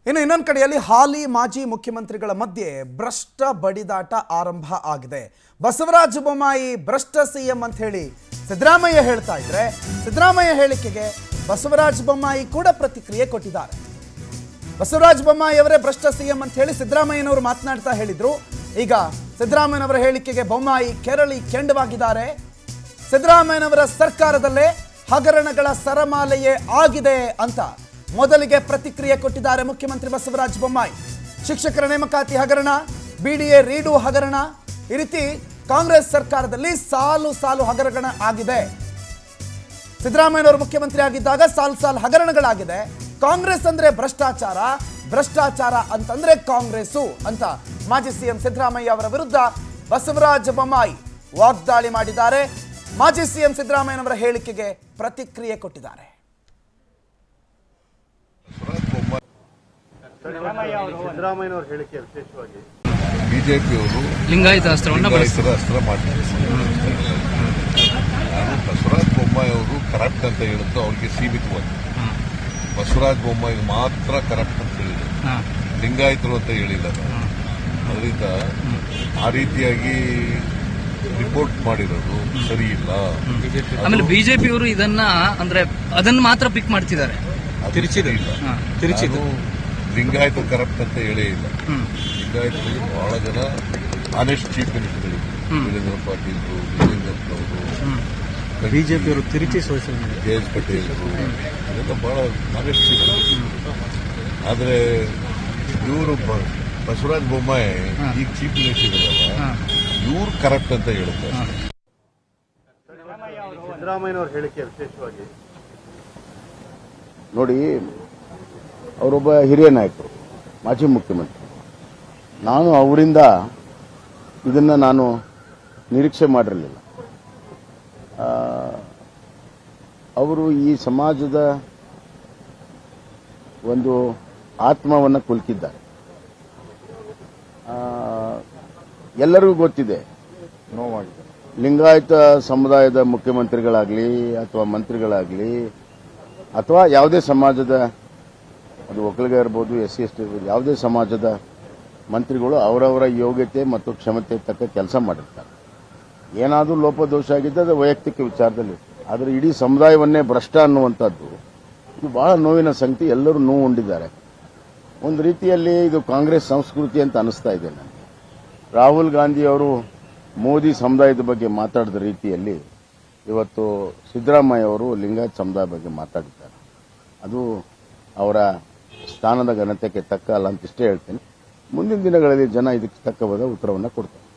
ಇನ್ನು ಇನ್ನೊಂದು ಕಡೆಯಲ್ಲಿ ಹಾಲಿ ಮಾಜಿ ಮುಖ್ಯಮಂತ್ರಿಗಳ ಮಧ್ಯೆ ಭ್ರಷ್ಟ ಬಡಿದಾಟ ಆರಂಭ ಆಗಿದೆ ಬಸವರಾಜ ಬೊಮ್ಮಾಯಿ ಭ್ರಷ್ಟ ಸಿಎಂ ಅಂತ ಹೇಳಿ ಸಿದ್ದರಾಮಯ್ಯ ಹೇಳ್ತಾ ಇದ್ರೆ ಸಿದ್ದರಾಮಯ್ಯ ಹೇಳಿಕೆಗೆ ಬಸವರಾಜ ಬೊಮ್ಮಾಯಿ ಕೂಡ ಪ್ರತಿಕ್ರಿಯೆ ಕೊಟ್ಟಿದ್ದಾರೆ ಬಸವರಾಜ ಬೊಮ್ಮಾಯಿ ಅವರೇ ಭ್ರಷ್ಟ ಸಿಎಂ ಅಂತ ಹೇಳಿ ಸಿದ್ದರಾಮಯ್ಯನವರು ಮಾತನಾಡ್ತಾ ಹೇಳಿದ್ರು ಈಗ ಸಿದ್ದರಾಮಯ್ಯನವರ ಹೇಳಿಕೆಗೆ ಬೊಮ್ಮಾಯಿ ಕೆರಳಿ ಕೆಂಡವಾಗಿದ್ದಾರೆ ಸಿದ್ದರಾಮಯ್ಯನವರ ಸರ್ಕಾರದಲ್ಲೇ ಹಗರಣಗಳ ಸರಮಾಲೆಯೇ ಆಗಿದೆ ಅಂತ ಮೊದಲಿಗೆ ಪ್ರತಿಕ್ರಿಯೆ ಕೊಟ್ಟಿದ್ದಾರೆ ಮುಖ್ಯಮಂತ್ರಿ ಬಸವರಾಜ ಬೊಮ್ಮಾಯಿ ಶಿಕ್ಷಕರ ನೇಮಕಾತಿ ಹಗರಣ ಬಿಡಿಎ ರೀಡು ಹಗರಣ ಈ ರೀತಿ ಕಾಂಗ್ರೆಸ್ ಸರ್ಕಾರದಲ್ಲಿ ಸಾಲು ಸಾಲು ಹಗರಣ ಆಗಿದೆ ಸಿದ್ದರಾಮಯ್ಯನವರು ಮುಖ್ಯಮಂತ್ರಿ ಆಗಿದ್ದಾಗ ಸಾಲು ಸಾಲು ಹಗರಣಗಳಾಗಿದೆ ಕಾಂಗ್ರೆಸ್ ಅಂದ್ರೆ ಭ್ರಷ್ಟಾಚಾರ ಭ್ರಷ್ಟಾಚಾರ ಅಂತಂದ್ರೆ ಕಾಂಗ್ರೆಸ್ಸು ಅಂತ ಮಾಜಿ ಸಿಎಂ ಸಿದ್ದರಾಮಯ್ಯ ಅವರ ವಿರುದ್ಧ ಬಸವರಾಜ ಬೊಮ್ಮಾಯಿ ವಾಗ್ದಾಳಿ ಮಾಡಿದ್ದಾರೆ ಮಾಜಿ ಸಿಎಂ ಸಿದ್ದರಾಮಯ್ಯನವರ ಹೇಳಿಕೆಗೆ ಪ್ರತಿಕ್ರಿಯೆ ಕೊಟ್ಟಿದ್ದಾರೆ ಸಿದ್ದರಾಮಯ್ಯನವರ ಹೇಳಿಕೆ ವಿಶೇಷವಾಗಿ ಬಿಜೆಪಿಯವರು ಲಿಂಗಾಯತ ಅಸ್ತ್ರವನ್ನ ಬಳಸ್ತಾರೆ ಲಿಂಗಾಯತರ ಅಸ್ತ್ರ ಮಾಡ್ತಾರೆ ನಾನು ಬಸವರಾಜ ಬೊಮ್ಮಾಯಿ ಅವರು ಕರಪ್ಟ್ ಅಂತ ಹೇಳುತ್ತೋ ಅವ್ರಿಗೆ ಸೀಮಿತವಾಗಿ ಬಸವರಾಜ ಬೊಮ್ಮಾಯಿ ಮಾತ್ರ ಕರಪ್ಟ್ ಅಂತ ಹೇಳಿದ್ರು ಹಾ. ಲಿಂಗಾಯತರು ಅಂತ ಹೇಳಿಲ್ಲ ನಾನು. ಅದರಿಂದ ಆ ರೀತಿಯಾಗಿ ರಿಪೋರ್ಟ್ ಮಾಡಿರೋದು ಸರಿ ಇಲ್ಲ ಆಮೇಲೆ ಬಿಜೆಪಿಯವರು ಇದನ್ನ ಅಂದ್ರೆ ಅದನ್ನ ಮಾತ್ರ ಪಿಕ್ ಮಾಡ್ತಿದ್ದಾರೆ ಅದು ಸರಿ ಇಲ್ಲ ಹಾ, ತಿರುಚಿದ್ದು. ನಾನು ಲಿಂಗಾಯತ ಕರಪ್ಟ್ ಅಂತ ಹೇಳೇ ಇಲ್ಲ ಹ್ಮ್. ಲಿಂಗಾಯತರಲ್ಲಿ ಬಹಳ ಜನ ಆನೆಸ್ಟ್ ಚೀಫ್ ಮಿನಿಸ್ಟರ್ಗಳಿದ್ರು ಹ್ಮ್. ವೀರೇಂದ್ರ ಪಾಟೀಲ್ ವೀರೇಂದ್ರ ಅವರು ಹ್ಮ್. ಬಿಜೆಪಿಯವರು ತಿರುಚಿ ಸೋಷಿಯಲ್ ಮೀಡಿಯಾ ಜಯೇಶ್ ಪಟೇಲ್ ಇದೆಲ್ಲ ಬಹಳ ಆನೆಸ್ಟ್ ಚೀಫ್ ಆದರೆ ಇವರು ಬಸವರಾಜ ಬೊಮ್ಮಾಯಿ ಹಾ. ಈಗ ಚೀಫ್ ಮಿನಿಸ್ಟರ್ ಇರಲ್ಲ ಹಾ. ಇವ್ರು ಕರಪ್ಟ್ ಅಂತ ಹೇಳುತ್ತಾರೆ ಹಾ. ಸಿದ್ದರಾಮಯ್ಯನವರ ಹೇಳಿಕೆ ವಿಶೇಷವಾಗಿ ನೋಡಿ ಅವರೊಬ್ಬ ಹಿರಿಯ ನಾಯಕರು ಮಾಜಿ ಮುಖ್ಯಮಂತ್ರಿ ನಾನು ಅವರಿಂದ ಇದನ್ನು ನಾನು ನಿರೀಕ್ಷೆ ಮಾಡಿರಲಿಲ್ಲ ಆ, ಅವರು ಈ ಸಮಾಜದ ಒಂದು ಆತ್ಮವನ್ನು ಕುಲ್ಕಿದ್ದಾರೆ ಆ, ಎಲ್ಲರಿಗೂ ಗೊತ್ತಿದೆ ನೋವಾಗಿದೆ ಲಿಂಗಾಯತ ಸಮುದಾಯದ ಮುಖ್ಯಮಂತ್ರಿಗಳಾಗಲಿ ಅಥವಾ ಮಂತ್ರಿಗಳಾಗಲಿ ಅಥವಾ ಯಾವುದೇ ಸಮಾಜದ ಅದು ಒಕ್ಕಲಿಗ ಇರ್ಬೋದು ಎಸ್ ಸಿ ಎಸ್ ಟಿ ಇರ್ಬೋದು ಯಾವುದೇ ಸಮಾಜದ ಮಂತ್ರಿಗಳು ಅವರವರ ಯೋಗ್ಯತೆ ಮತ್ತು ಕ್ಷಮತೆ ತಕ್ಕ ಕೆಲಸ ಮಾಡಿರ್ತಾರೆ ಏನಾದರೂ ಲೋಪದೋಷ ಆಗಿದ್ದರೆ ಅದು ವೈಯಕ್ತಿಕ ವಿಚಾರದಲ್ಲಿ ಆದರೆ ಇಡೀ ಸಮುದಾಯವನ್ನೇ ಭ್ರಷ್ಟ ಅನ್ನುವಂಥದ್ದು ಇದು ಬಹಳ ನೋವಿನ ಸಂಗತಿ ಎಲ್ಲರೂ ನೋವು ಉಂಡಿದ್ದಾರೆ ಒಂದು ರೀತಿಯಲ್ಲಿ ಇದು ಕಾಂಗ್ರೆಸ್ ಸಂಸ್ಕೃತಿ ಅಂತ ಅನಿಸ್ತಾ ಇದೆ ನನಗೆ ರಾಹುಲ್ ಗಾಂಧಿ ಅವರು ಮೋದಿ ಸಮುದಾಯದ ಬಗ್ಗೆ ಮಾತಾಡಿದ ರೀತಿಯಲ್ಲಿ ಇವತ್ತು ಸಿದ್ದರಾಮಯ್ಯ ಅವರು ಲಿಂಗಾಯತ್ ಸಮುದಾಯ ಬಗ್ಗೆ ಮಾತಾಡಿದ್ದಾರೆ ಅದು ಅವರ ಸ್ಥಾನದ ಘನತೆಗೆ ತಕ್ಕ ಅಲ್ಲ ಅಂತ ಇಷ್ಟೇ ಹೇಳ್ತೇನೆ ಮುಂದಿನ ದಿನಗಳಲ್ಲಿ ಜನ ಇದಕ್ಕೆ ತಕ್ಕವಾದ ಉತ್ತರವನ್ನು ಕೊಡ್ತಾರೆ